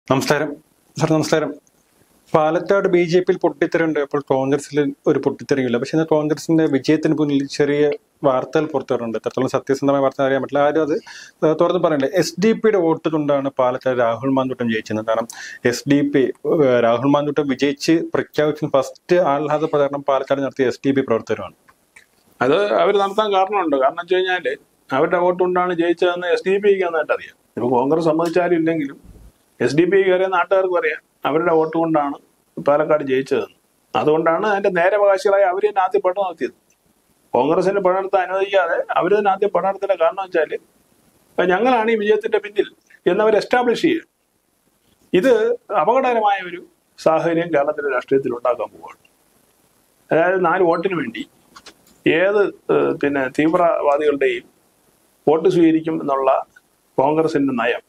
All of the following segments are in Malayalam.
നമസ്കാരം സാർ നമസ്കാരം പാലക്കാട് ബി ജെ പിയിൽ പൊട്ടിത്തെറിയുണ്ട് അപ്പോൾ കോൺഗ്രസിൽ ഒരു പൊട്ടിത്തെറിയില്ല പക്ഷെ ഇന്ന് കോൺഗ്രസിന്റെ വിജയത്തിന് മുന്നിൽ ചെറിയ വാർത്തകൾ പുറത്തു വരുന്നുണ്ട് എത്രത്തോളം സത്യസന്ധമായ വാർത്ത അറിയാൻ പറ്റില്ല ആരും അത് ഏഹ്, തുറന്ന് പറയണ്ടേ എസ് ഡി പിയുടെ വോട്ട് കൊണ്ടാണ് പാലക്കാട് രാഹുൽ മാന്തൂട്ടം ജയിച്ചത് കാരണം S D P Rahul Mamkootathil വിജയിച്ച് പ്രഖ്യാപിച്ച ഫസ്റ്റ് ആഹ്ലാദ പ്രചാരണം പാലക്കാട് നടത്തിയ എസ് ഡി പി പ്രവർത്തകരാണ് അത് അവർ നടത്താൻ കാരണമുണ്ട് കാരണം വെച്ച് കഴിഞ്ഞാല് അവരുടെ വോട്ട് കൊണ്ടാണ് ജയിച്ചതെന്ന് എസ് ഡി പി നന്നായിട്ട് അറിയാം ഇപ്പൊ കോൺഗ്രസ് സമ്മതിച്ചാലും ഇല്ലെങ്കിലും എസ് ഡി പി കയറിയ നാട്ടുകാർക്കും അറിയാം അവരുടെ വോട്ട് കൊണ്ടാണ് പാലക്കാട് ജയിച്ചതെന്ന് അതുകൊണ്ടാണ് അതിന്റെ നേരവകാശികളായി അവർ തന്നെ ആദ്യം പണം നടത്തിയത് കോൺഗ്രസിന് പണം നടത്താൻ അനുവദിക്കാതെ അവർ തന്നെ ആദ്യം പണം നടത്തിന്റെ കാരണം വെച്ചാല് "അപ്പൊ ഞങ്ങളാണ് ഈ വിജയത്തിന്റെ പിന്നിൽ എന്നവർ എസ്റ്റാബ്ലിഷ് ചെയ്യുക ഇത് അപകടകരമായ ഒരു സാഹചര്യം കേരളത്തിലെ രാഷ്ട്രീയത്തിൽ ഉണ്ടാക്കാൻ പോവുകയാണ് അതായത് നാല് വോട്ടിന് വേണ്ടി ഏത് ഏഹ്, പിന്നെ തീവ്രവാദികളുടെയും വോട്ട് സ്വീകരിക്കും എന്നുള്ള കോൺഗ്രസിന്റെ നയം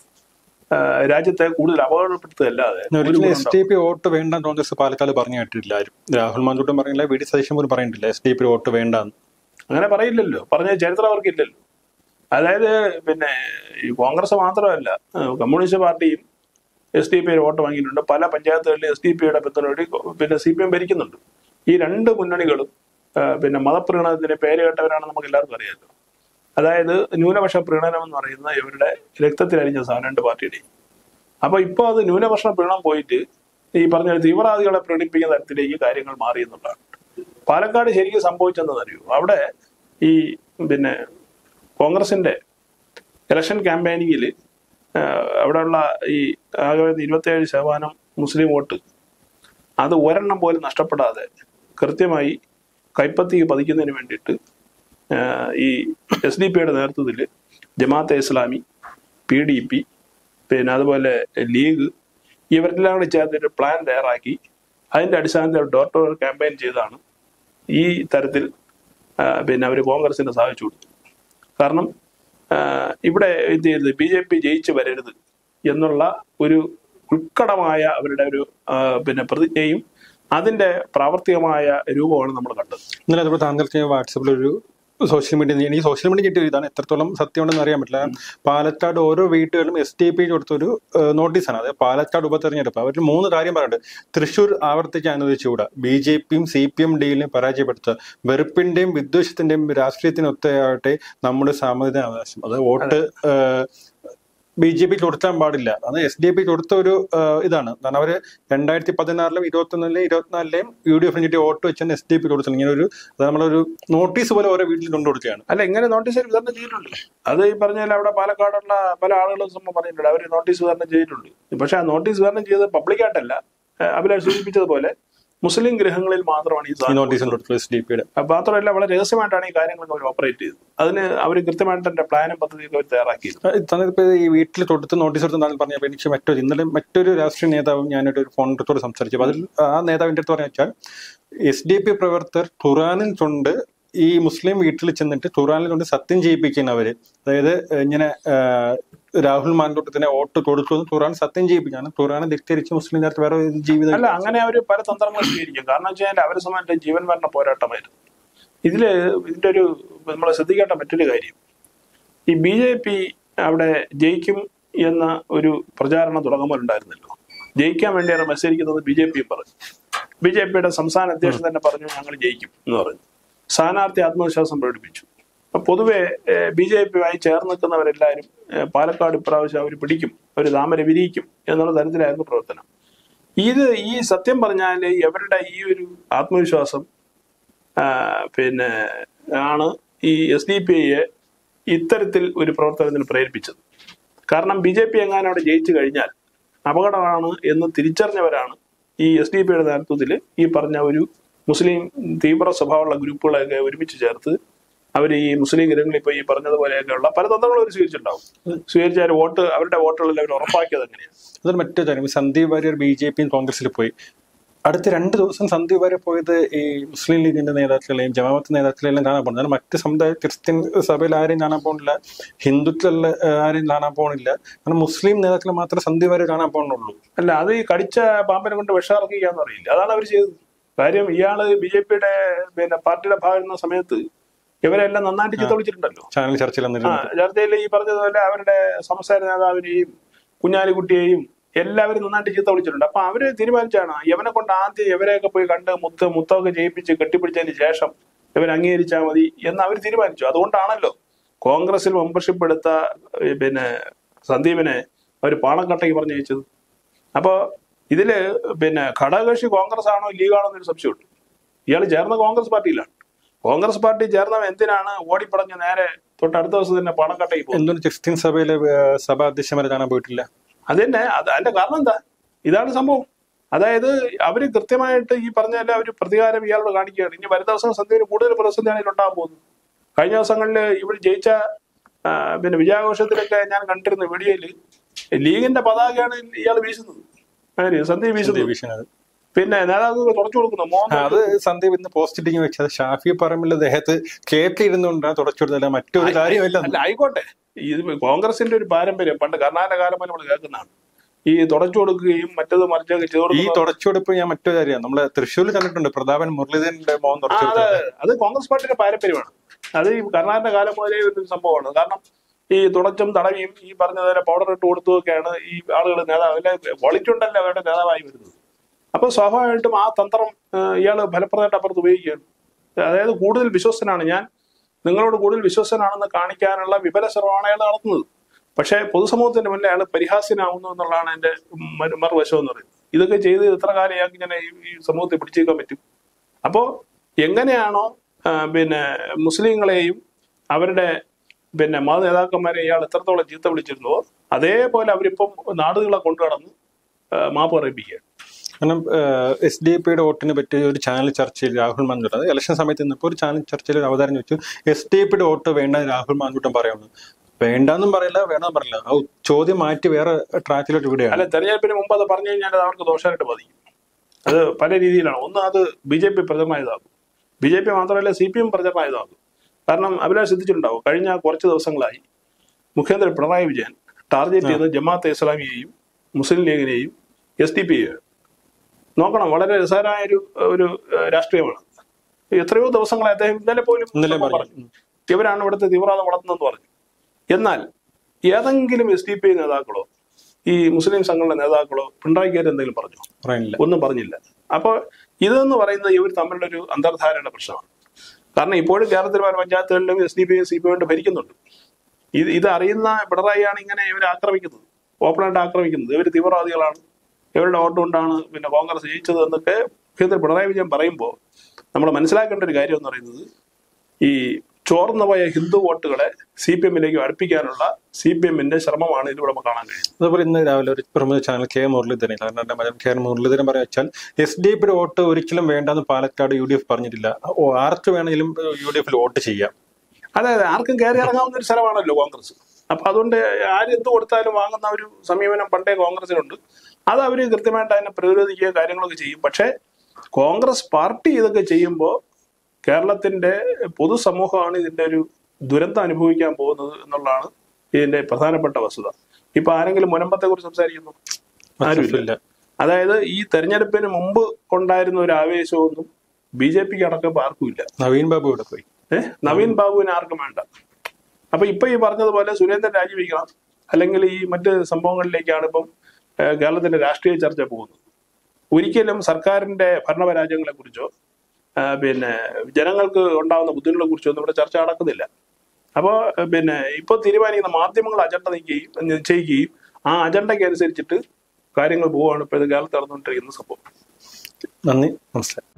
ഏഹ്, രാജ്യത്തെ കൂടുതൽ അപകടപ്പെടുത്തുകയല്ലാതെ ഒരു ഒരിക്കലും ഗുണം എസ് ഡി പി വോട്ട് വേണ്ട കോൺഗ്രസ് പാലക്കാട് പറഞ്ഞു കേട്ടിട്ടില്ല ആരും രാഹുൽ മാന്തൂട്ടം പറഞ്ഞില്ല വി ഡി സതീശൻ പോലും പറഞ്ഞിട്ടില്ല എസ് ഡി പി വോട്ട് വേണ്ടെന്ന് അങ്ങനെ പറയില്ലല്ലോ പറഞ്ഞ ചരിത്രം അവർക്കില്ലല്ലോ അതായത് പിന്നെ ഈ കോൺഗ്രസ് മാത്രമല്ല ഏഹ്, കമ്മ്യൂണിസ്റ്റ് പാർട്ടിയും എസ് ഡി പി വോട്ട് വാങ്ങിയിട്ടുണ്ട് പല പഞ്ചായത്തുകളിലും എസ് ഡി പിയുടെ പിന്തുണയോടെ പിന്നെ സി പി എം ഭരിക്കുന്നുണ്ട് ഈ രണ്ട് മുന്നണികളും ഏഹ്, പിന്നെ മതപ്രീണനത്തിന് പേര് കേട്ടവരാണ് നമുക്ക് എല്ലാവർക്കും അറിയാമല്ലോ അതായത് ന്യൂനപക്ഷ പ്രീണനം എന്ന് പറയുന്ന ഇവരുടെ രക്തത്തിലരിഞ്ഞ സാധനം രണ്ട് പാർട്ടിയുടെയും അപ്പൊ ഇപ്പോൾ അത് ന്യൂനപക്ഷ പ്രീണനം പോയിട്ട് ഈ പറഞ്ഞ തീവ്രവാദികളെ പ്രീണിപ്പിക്കുന്ന തരത്തിലേക്ക് കാര്യങ്ങൾ മാറി എന്നുള്ളതാണ് പാലക്കാട് ശരിക്കും സംഭവിച്ചെന്ന് അറിയൂ അവിടെ ഈ പിന്നെ കോൺഗ്രസിന്റെ ഇലക്ഷൻ ക്യാമ്പയിനിങ്ങിൽ അവിടെയുള്ള ഈ ആകെ ഇരുപത്തിയേഴ് ശതമാനം മുസ്ലിം വോട്ട് അത് ഒരെണ്ണം പോലും നഷ്ടപ്പെടാതെ കൃത്യമായി കൈപ്പത്തിക്ക് പതിക്കുന്നതിന് വേണ്ടിയിട്ട് ആ, ഈ എസ് ഡി പിയുടെ നേതൃത്വത്തിൽ Jamaat-e Islami P D P പിന്നെ അതുപോലെ ലീഗ് ഇവരെല്ലാം കൂടി ചേർത്തിട്ട് പ്ലാൻ തയ്യാറാക്കി അതിന്റെ അടിസ്ഥാനത്തിൽ ഡോർ ടു ഡോർ ക്യാമ്പയിൻ ചെയ്താണ് ഈ തരത്തിൽ ആ, പിന്നെ അവർ കോൺഗ്രസിന് സാധിച്ചു കൊടുത്തു കാരണം ആ, ഇവിടെ എന്ത് ചെയ്യരുത് ബി ജെ പി ജയിച്ചു വരരുത് എന്നുള്ള ഒരു ഉത്കടമായ അവരുടെ ഒരു ആ, പിന്നെ പ്രതിജ്ഞയും അതിന്റെ പ്രാവർത്തികമായ രൂപമാണ് നമ്മൾ കണ്ടത് ഇന്നലെ അതുപോലെ താങ്കൾക്ക് വാട്സപ്പിൽ ഒരു സോഷ്യൽ മീഡിയ എനിക്ക് സോഷ്യൽ മീഡിയ കിട്ടിയ ഇതാണ് എത്രത്തോളം സത്യമുണ്ടെന്ന് അറിയാൻ പറ്റില്ല പാലക്കാട് ഓരോ വീട്ടുകളിലും എസ് ടി പി കൊടുത്തൊരു നോട്ടീസാണ് അത് പാലക്കാട് ഉപതെരഞ്ഞെടുപ്പ് അവർ മൂന്ന് കാര്യം പറയുന്നുണ്ട് തൃശൂർ ആവർത്തിച്ച് അനുവദിച്ചുകൂടാ ബി ജെ പിയും സി പി എം ഡിയിലും പരാജയപ്പെടുത്തുക വെറുപ്പിന്റെയും വിദ്വേഷത്തിന്റെയും രാഷ്ട്രീയത്തിനൊത്തയാവട്ടെ നമ്മുടെ സാമൂഹിക അവകാശം അത് വോട്ട് ബി ജെ പി കൊടുക്കാൻ പാടില്ല അത് എസ് ഡി പി കൊടുത്ത ഒരു ആ, ഇതാണ് കാരണം അവര് രണ്ടായിരത്തി പതിനാറിലും ഇരുപത്തി ഒന്നിലെയും ഇരുപത്തിനാലിലെയും യു ഡി എഫിന് കിട്ടിയ വോട്ട് വെച്ചാണ് എസ് ഡി പി കൊടുത്തത് ഇങ്ങനെ ഒരു അത് നമ്മളൊരു നോട്ടീസ് പോലെ ഓരോ വീട്ടിൽ കൊണ്ടുകൊടുക്കുകയാണ് അല്ല ഇങ്ങനെ നോട്ടീസ് വിതരണം ചെയ്തിട്ടുണ്ട് അത് ഈ പറഞ്ഞ പോലെ അവിടെ പാലക്കാടുള്ള പല ആളുകളും സംഭവം പറഞ്ഞിട്ടുണ്ട് അവർ നോട്ടീസ് വിതരണം ചെയ്തിട്ടുണ്ട് പക്ഷെ ആ നോട്ടീസ് വിതരണം ചെയ്തത് പബ്ലിക്കായിട്ടല്ല ഏഹ് അഭിലാഷ് സൂചിപ്പിച്ചതുപോലെ മുസ്ലിം ഗൃഹങ്ങളിൽ മാത്രമാണ് ഈ ഈ സാധനം നോട്ടീസ് കൊടുത്തത് എസ് ഡി പിയുടെ അപ്പൊ മാത്രമല്ല വളരെ രഹസ്യമായിട്ടാണ് ഈ കാര്യങ്ങളൊക്കെ അവർ ഓപ്പറേറ്റ് ചെയ്തത് അതിന് അവർ കൃത്യമായിട്ട് തന്നെ പ്ലാനും പദ്ധതിയൊക്കെ അവർ തയ്യാറാക്കിയത് തന്നിപ്പോ ഈ വീട്ടിൽ തൊടുത്ത് നോട്ടീസ് കൊടുത്ത് നാളെ പറഞ്ഞപ്പോൾ എനിക്ക് മറ്റൊരു ഇന്നലെ മറ്റൊരു രാഷ്ട്രീയ നേതാവും ഞാനായിട്ട് ഒരു ഫോൺ എടുത്തോട് സംസാരിച്ചു അപ്പൊ അതിൽ ആ നേതാവിന്റെ അടുത്ത് പറഞ്ഞാൽ എസ് ഡി പി പ്രവർത്തകർ ഖുറാനിൽ കൊണ്ട് ഈ മുസ്ലിം വീട്ടിൽ ചെന്നിട്ട് ഖുറാനിൽ കൊണ്ട് സത്യം ചെയ്യിപ്പിക്കുന്നവര് അതായത് ഇങ്ങനെ ആ, രാഹുൽ മാൻകൂട്ടത്തിനെ വോട്ട് കൊടുത്തു എന്ന് ഖുറാൻ സത്യം ചെയ്യിപ്പിക്കാണ് ഖുറാനെ ധിക്കരിച്ച് മുസ്ലിം നേരത്തെ വേറെ ഒരു ജീവിതം അല്ല അങ്ങനെ അവർ പല തന്ത്രങ്ങൾ സ്വീകരിക്കും കാരണം വെച്ച് കഴിഞ്ഞാൽ അവരെ സംബന്ധിച്ച് ജീവൻ മരണ പോരാട്ടമായിരുന്നു ഇതില് ഇതിന്റെ ഒരു നമ്മൾ ശ്രദ്ധിക്കേണ്ട മറ്റൊരു കാര്യം ഈ ബി ജെ പി അവിടെ ജയിക്കും എന്ന ഒരു പ്രചാരണം തുടങ്ങുമ്പോൾ ഉണ്ടായിരുന്നല്ലോ ജയിക്കാൻ വേണ്ടിയാണ് മത്സരിക്കുന്നത് ബി ജെ പി പറഞ്ഞു ബി ജെ പിയുടെ സംസ്ഥാന അധ്യക്ഷൻ തന്നെ പറഞ്ഞു ഞങ്ങൾ ജയിക്കും എന്ന് പറഞ്ഞു സ്ഥാനാർത്ഥി ആത്മവിശ്വാസം പ്രകടിപ്പിച്ചു അപ്പൊ പൊതുവെ ബി ജെ പിയുമായി ചേർന്ന് നിൽക്കുന്നവരെല്ലാവരും ഏഹ്, പാലക്കാട് ഇപ്രാവശ്യം അവർ പിടിക്കും അവർ താമര വിരിയിക്കും എന്നുള്ള തരത്തിലായിരുന്നു പ്രവർത്തനം ഇത് ഈ സത്യം പറഞ്ഞാൽ ഇവരുടെ ഈ ഒരു ആത്മവിശ്വാസം ആ, പിന്നെ ആണ് ഈ എസ് ഡി പി ഐയെ ഇത്തരത്തിൽ ഒരു പ്രവർത്തനത്തിന് പ്രേരിപ്പിച്ചത് കാരണം ബി ജെ പി എങ്ങാനും അവിടെ ജയിച്ചു കഴിഞ്ഞാൽ അപകടമാണ് എന്ന് തിരിച്ചറിഞ്ഞവരാണ് ഈ എസ് ഡി പിയുടെ നേതൃത്വത്തിൽ ഈ പറഞ്ഞ ഒരു മുസ്ലിം തീവ്ര സ്വഭാവമുള്ള ഗ്രൂപ്പുകളെയൊക്കെ ഒരുമിച്ച് ചേർത്ത് അവർ ഈ മുസ്ലിം ഗ്രഹങ്ങളിൽ ഇപ്പൊ ഈ പറഞ്ഞതുപോലെയൊക്കെയുള്ള പല തന്ത്രങ്ങളും അവർ സ്വീകരിച്ചിട്ടുണ്ടാവും സ്വീകരിച്ചാൽ വോട്ട് അവരുടെ വോട്ടുകളിൽ അവർ ഉറപ്പാക്കിയത് എങ്ങനെയാണ് അതൊരു മറ്റൊരു കാര്യം ഈ സന്ദീപ് വാര്യർ ബി ജെ പിയും കോൺഗ്രസിൽ പോയി അടുത്ത രണ്ട് ദിവസം സന്ദീപ് വാര്യർ പോയത് ഈ മുസ്ലിം ലീഗിന്റെ നേതാക്കളെയും ജമാഅത്ത് നേതാക്കളെയും കാണാൻ പോകുന്നത് കാരണം മറ്റ് സമുദായ ക്രിസ്ത്യൻ സഭയിൽ ആരെയും കാണാൻ പോകുന്നില്ല ഹിന്ദുക്കളിൽ ആരെയും കാണാൻ പോകുന്നില്ല കാരണം മുസ്ലിം നേതാക്കളെ മാത്രമേ സന്ദീപ് വാര്യർ കാണാൻ പോകുന്നുള്ളൂ അല്ല അത് ഈ കടിച്ച പാമ്പിനെ കൊണ്ട് വിഷമിറക്കിക്കാന്ന് അറിയില്ല അതാണ് അവർ ചെയ്തത് കാര്യം ഇയാള് ബി ജെ പിയുടെ പിന്നെ പാർട്ടിയുടെ ഭാഗം സമയത്ത് ഇവരെല്ലാം നന്നായിട്ട് ചീത്ത വിളിച്ചിട്ടുണ്ടല്ലോ ചാനൽ ചർച്ചയിൽ ആ വന്നിരുന്നു ചർച്ചയിൽ ഈ പറഞ്ഞതുപോലെ അവരുടെ സംസ്ഥാന നേതാവിനെയും കുഞ്ഞാലിക്കുട്ടിയെയും എല്ലാവരും നന്നായിട്ട് ചീത്ത വിളിച്ചിട്ടുണ്ട് അപ്പൊ അവര് തീരുമാനിച്ചാണ് ഇവനെ കൊണ്ട് ആദ്യം ഇവരെയൊക്കെ പോയി കണ്ട് മുത്ത് മുത്തൊക്കെ ചെയ്യിപ്പിച്ച് കെട്ടിപ്പിടിച്ചതിന് ശേഷം ഇവർ അംഗീകരിച്ചാൽ മതി എന്ന് അവർ തീരുമാനിച്ചു അതുകൊണ്ടാണല്ലോ കോൺഗ്രസിൽ മെമ്പർഷിപ്പ് എടുത്ത ഏ, പിന്നെ സന്ദീപിനെ അവർ പാണക്കട്ടയ്ക്ക് പറഞ്ഞു ജയിച്ചത് അപ്പോ ഇതില് പിന്നെ ഘടകകക്ഷി കോൺഗ്രസ് ആണോ ലീഗാണോ എന്നൊരു സംശയമുണ്ട് ഇയാൾ ചേർന്ന കോൺഗ്രസ് പാർട്ടിയിലാണ് കോൺഗ്രസ് പാർട്ടി ചേർന്നവൻ എന്തിനാണ് ഓടിപ്പടഞ്ഞ് നേരെ തൊട്ടടുത്ത ദിവസം തന്നെ പണക്കട്ടയിൽ പോകുന്നത് എന്തുകൊണ്ട് ക്രിസ്ത്യൻ സഭയിലെ ഏഹ്, സഭാ അധ്യക്ഷന്മാരെ കാണാൻ പോയിട്ടില്ല അത് തന്നെ അത് അതിന്റെ കാരണം എന്താ ഇതാണ് സംഭവം അതായത് അവര് കൃത്യമായിട്ട് ഈ പറഞ്ഞ ഒരു പ്രതികാരം ഇയാളോട് കാണിക്കുകയാണ് ഇനി വരുന്ന ദിവസം സന്ധ്യയിൽ കൂടുതൽ പ്രതിസന്ധിയാണ് ഇതിലുണ്ടാകാൻ പോകുന്നത് കഴിഞ്ഞ ദിവസങ്ങളിൽ ഇവിടെ ജയിച്ച ആ, പിന്നെ വിജയാഘോഷത്തിലൊക്കെ ഞാൻ കണ്ടിരുന്ന വീഡിയോയിൽ ലീഗിന്റെ പതാകയാണ് ഇയാൾ വീശുന്നത് ആര് സന്ധ്യ വീശുന്നത് ഡിവിഷനത് പിന്നെ നേതാക്കൾ തുടച്ചു കൊടുക്കുന്നു ആ, മോഹൻ അത് സന്ദീപ് ഇന്ന് പോസ്റ്റ് ഇട്ടിങ് വെച്ചത് ഷാഫി പറമ്പിൽ അദ്ദേഹത്ത് കേട്ടിരുന്നുകൊണ്ടാണ് തുടച്ചുകൊടുത്തല്ല മറ്റൊരു കാര്യമില്ല അല്ല ആയിക്കോട്ടെ ഇത് കോൺഗ്രസിന്റെ ഒരു പാരമ്പര്യം പണ്ട് കർണാടക കാലം മുതൽ നമ്മൾ കേൾക്കുന്നതാണ് ഈ തുടച്ചു കൊടുക്കുകയും മറ്റത് മറിച്ചൊക്കെ ചെയ്തു ഈ കൊടുക്കുന്നത് തുടച്ചുകൊടുപ്പ് ഞാൻ മറ്റൊരു കാര്യമാണ് നമ്മള് തൃശ്ശൂരിൽ കണ്ടിട്ടുണ്ട് പ്രതാപൻ മുരളീധരന്റെ മോഹൻ ആ, അത് തുടച്ചെടുത്തത് അത് കോൺഗ്രസ് പാർട്ടിയുടെ പാരമ്പര്യമാണ് അത് ഈ കർണാടക കാലം മുതലേ ഒരു സംഭവമാണ് കാരണം ഈ തുടച്ചും തടവിയും ഈ പറഞ്ഞ പോലെ പൗഡർ ഇട്ട് കൊടുത്തുമൊക്കെയാണ് ഈ ആളുകൾ നേതാവ് അല്ലെ ക്വാളിറ്റി ഉണ്ടല്ലോ അവരുടെ നേതാവായി വരുന്നത് അപ്പൊ സ്വാഭാവികമായിട്ടും ആ തന്ത്രം ഇയാൾ ഫലപ്രദമായിട്ട് അപ്പുറത്ത് ഉപയോഗിക്കുകയാണ് അതായത് കൂടുതൽ വിശ്വസ്തനാണ് ഞാൻ നിങ്ങളോട് കൂടുതൽ വിശ്വസ്തനാണെന്ന് കാണിക്കാനുള്ള വിപല ശ്രമമാണ് അയാൾ നടത്തുന്നത് പക്ഷേ പൊതുസമൂഹത്തിന്റെ മുന്നിൽ അയാൾ പരിഹാസ്യനാവുന്നു എന്നുള്ളതാണ് എന്റെ മറു- മറുവശം എന്ന് പറയുന്നത് ഇതൊക്കെ ചെയ്ത് എത്ര കാലം ഇയാൾക്ക് ഇങ്ങനെ ഈ- ഈ സമൂഹത്തെ പിടിച്ചേക്കാൻ പറ്റും അപ്പോ എങ്ങനെയാണോ ആ, പിന്നെ മുസ്ലിങ്ങളെയും അവരുടെ പിന്നെ മത നേതാക്കന്മാരെ ഇയാൾ എത്രത്തോളം ചീത്ത വിളിച്ചിരുന്നുവോ അതേപോലെ അവരിപ്പം നാടുകളെ കൊണ്ടു നടന്ന് ആ, മാപ്പ് പറയിപ്പിക്കുകയാണ് കാരണം എസ് ഡി പിയുടെ വോട്ടിനെ പറ്റി ഒരു ചാനൽ ചർച്ചയിൽ രാഹുൽ മാൻകുട്ടൻ അത് ഇലക്ഷൻ സമയത്ത് നിന്നപ്പോൾ ഒരു ചാനൽ ചർച്ചയിൽ ഒരു അവതാരം വെച്ചു എസ് ഡി പിയുടെ വോട്ട് വേണ്ട എന്ന് രാഹുൽ മാൻകുട്ടൻ പറയുന്നു വേണ്ടെന്നും പറയില്ല വേണമെന്നും പറയില്ല ആ ചോദ്യം മാറ്റി വേറെ ട്രാക്കിലോട്ട് വിടുകയാണ് അല്ല തെരഞ്ഞെടുപ്പിന് മുമ്പ് അത് പറഞ്ഞു കഴിഞ്ഞാൽ അത് അവർക്ക് ദോഷമായിട്ട് ബാധിക്കും അത് പല രീതിയിലാണ് ഒന്ന് അത് ബി ജെ പി പ്രചരണമായതാകും ബി ജെ പി മാത്രമല്ല സി പി എം പ്രചരണമായതാകും കാരണം അഭിലാഷ് ശ്രദ്ധിച്ചിട്ടുണ്ടാവും കഴിഞ്ഞ കുറച്ച് ദിവസങ്ങളായി മുഖ്യമന്ത്രി പിണറായി വിജയൻ ടാർഗറ്റ് ചെയ്ത് ജമാഅത്തെ ഇസ്ലാമിയെയും മുസ്ലിം ലീഗിനെയും എസ് ഡി പിയെയും നോക്കണം വളരെ രസകരമായ ഒരു ഒരു ഏഹ്, രാഷ്ട്രീയമാണ് എത്രയോ ദിവസങ്ങളെ അദ്ദേഹം ഇന്നലെ പോലും ഇന്നലെ സംഭവം പറഞ്ഞു. പറഞ്ഞു ഇവരാണ് ഇവിടുത്തെ തീവ്രവാദം വളർത്തുന്നതെന്ന് പറഞ്ഞു എന്നാൽ ഏതെങ്കിലും എസ് ഡി പി ഐ നേതാക്കളോ ഈ മുസ്ലിം സംഘടന നേതാക്കളോ പിണറായിക്കാർ എന്തെങ്കിലും പറഞ്ഞു പറയുന്നില്ല ഒന്നും പറഞ്ഞില്ല അപ്പോൾ ഇതെന്ന് പറയുന്നത് ഇവർ തമ്മിലുള്ള ഒരു അന്തർധാരയുടെ പ്രശ്നമാണ് കാരണം ഇപ്പോഴും കേരളത്തിലെ പല പഞ്ചായത്തുകളിലും S D P C P കൊണ്ട് ഭരിക്കുന്നുണ്ട് ഇത് ഇത് അറിയുന്ന പിണറായിയാണ് ഇങ്ങനെ ഇവരെ ആക്രമിക്കുന്നത് ഓപ്പണായിട്ട് ആക്രമിക്കുന്നത് ഇവർ തീവ്രവാദികളാണ് ഇവരുടെ വോട്ട് കൊണ്ടാണ് പിന്നെ കോൺഗ്രസ് ജയിച്ചത് എന്നൊക്കെ മുഖ്യമന്ത്രി പിണറായി വിജയൻ പറയുമ്പോൾ നമ്മൾ മനസ്സിലാക്കേണ്ട ഒരു കാര്യം എന്ന് പറയുന്നത് ഈ ചോർന്നു പോയ ഹിന്ദു വോട്ടുകളെ സി പി എമ്മിലേക്ക് അടുപ്പിക്കാനുള്ള സി പി എമ്മിന്റെ ശ്രമമാണ് ഇതിലൂടെ നമുക്ക് കാണാൻ കഴിയുന്നത് അതുപോലെ ഇന്ന് രാവിലെ ഒരു പ്രമുഖ ചാനൽ കെ മുരളീധരൻ കാരണം മകൻ കെ മുരളീധരൻ പറയാ വെച്ചാൽ എസ് ഡി പിയുടെ വോട്ട് ഒരിക്കലും വേണ്ടെന്ന് പാലക്കാട് യു ഡി എഫ് പറഞ്ഞിട്ടില്ല ഓ, ആർക്ക് വേണമെങ്കിലും യു ഡി എഫിൽ വോട്ട് ചെയ്യാം അതായത് ആർക്കും കയറി ഇറങ്ങാവുന്ന ഒരു സ്ഥലമാണല്ലോ കോൺഗ്രസ് അപ്പൊ അതുകൊണ്ട് ആര് എന്ത് കൊടുത്താലും വാങ്ങുന്ന ഒരു സമീപനം പണ്ടേ കോൺഗ്രസിനുണ്ട് അത് അവർ കൃത്യമായിട്ട് അതിനെ പ്രതിരോധിക്കുക കാര്യങ്ങളൊക്കെ ചെയ്യും പക്ഷേ കോൺഗ്രസ് പാർട്ടി ഇതൊക്കെ ചെയ്യുമ്പോൾ കേരളത്തിന്റെ പൊതുസമൂഹമാണ് ഇതിന്റെ ഒരു ദുരന്തം അനുഭവിക്കാൻ പോകുന്നത് എന്നുള്ളതാണ് ഇതിന്റെ പ്രധാനപ്പെട്ട വസ്തുത ഇപ്പൊ ആരെങ്കിലും മുനമ്പത്തെ കുറിച്ച് സംസാരിക്കുന്നു ആരുമില്ല ഇല്ല അതായത് ഈ തെരഞ്ഞെടുപ്പിന് മുമ്പ് ഉണ്ടായിരുന്ന ഒരു ആവേശമൊന്നും ബി ജെ പിക്ക് അടക്കം ആർക്കും ഇല്ല നവീൻ ബാബു ഇവിടെ പോയി ഏഹ് നവീൻ ബാബുവിന് ആർക്കും വേണ്ട അപ്പൊ ഇപ്പൊ ഈ പറഞ്ഞതുപോലെ സുരേന്ദ്രൻ രാജിവെക്കണം അല്ലെങ്കിൽ ഈ മറ്റ് സംഭവങ്ങളിലേക്കാണ് ഇപ്പം ഏഹ്, കേരളത്തിന്റെ രാഷ്ട്രീയ ചർച്ച പോകുന്നത് ഒരിക്കലും സർക്കാരിന്റെ ഭരണപരാജയങ്ങളെ കുറിച്ചോ പിന്നെ ജനങ്ങൾക്ക് ഉണ്ടാകുന്ന ബുദ്ധിമുട്ടുകളെ കുറിച്ചോ ഒന്നും ഇവിടെ ചർച്ച നടക്കുന്നില്ല അപ്പോൾ പിന്നെ ഇപ്പോൾ തീരുമാനിക്കുന്ന മാധ്യമങ്ങൾ അജണ്ട നിൽക്കുകയും നിശ്ചയിക്കുകയും ആ അജണ്ടയ്ക്ക് അനുസരിച്ചിട്ട് കാര്യങ്ങൾ പോവുകയാണ് ഇപ്പോൾ ഇത് കേരളത്തിൽ നടന്നുകൊണ്ടിരിക്കുന്ന സംഭവം നന്ദി നമസ്കാരം